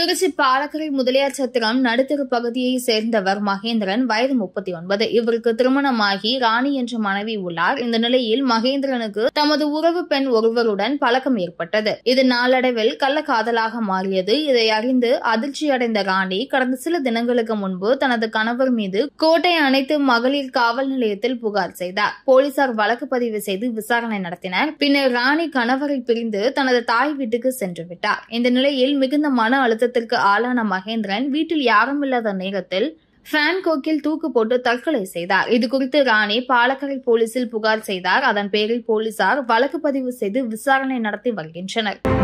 திருச்சி பாலக்கரை முதலியார் சத்திரம் நடுத்தர பகுதியை சேர்ந்தவர் மகேந்திரன் வயது முப்பத்தி ஒன்பது இவருக்கு திருமணமாகி ராணி என்ற மனைவி உள்ளார் இந்த நிலையில் மகேந்திரனுக்கு தமது உறவு பெண் ஒருவருடன் பழக்கம் ஏற்பட்டது இது நாளடைவில் கள்ளக்காதலாக மாறியது இதை அறிந்து அதிர்ச்சியடைந்த ராணி கடந்த சில தினங்களுக்கு முன்பு தனது கணவர் மீது கோட்டை அனைத்து மகளிர் காவல் நிலையத்தில் புகார் செய்தார் போலீசார் வழக்கு பதிவு செய்து விசாரணை நடத்தினர் பின்னர் ராணி கணவரை பிரிந்து தனது தாய் வீட்டுக்கு சென்று விட்டார் இந்த நிலையில் மிகுந்த மன அழுத்தத்திற்கு ஆளான மகேந்திரன் வீட்டில் யாரும் இல்லாத நேரத்தில் ஃபேன் கோக்கில் தூக்கு போட்டு தற்கொலை செய்தார் இது குறித்து ராணி பாலக்கரை போலீசில் புகார் செய்தார் அதன் பேரில் போலீசார் வழக்கு பதிவு செய்து விசாரணை நடத்தி வருகின்றனர்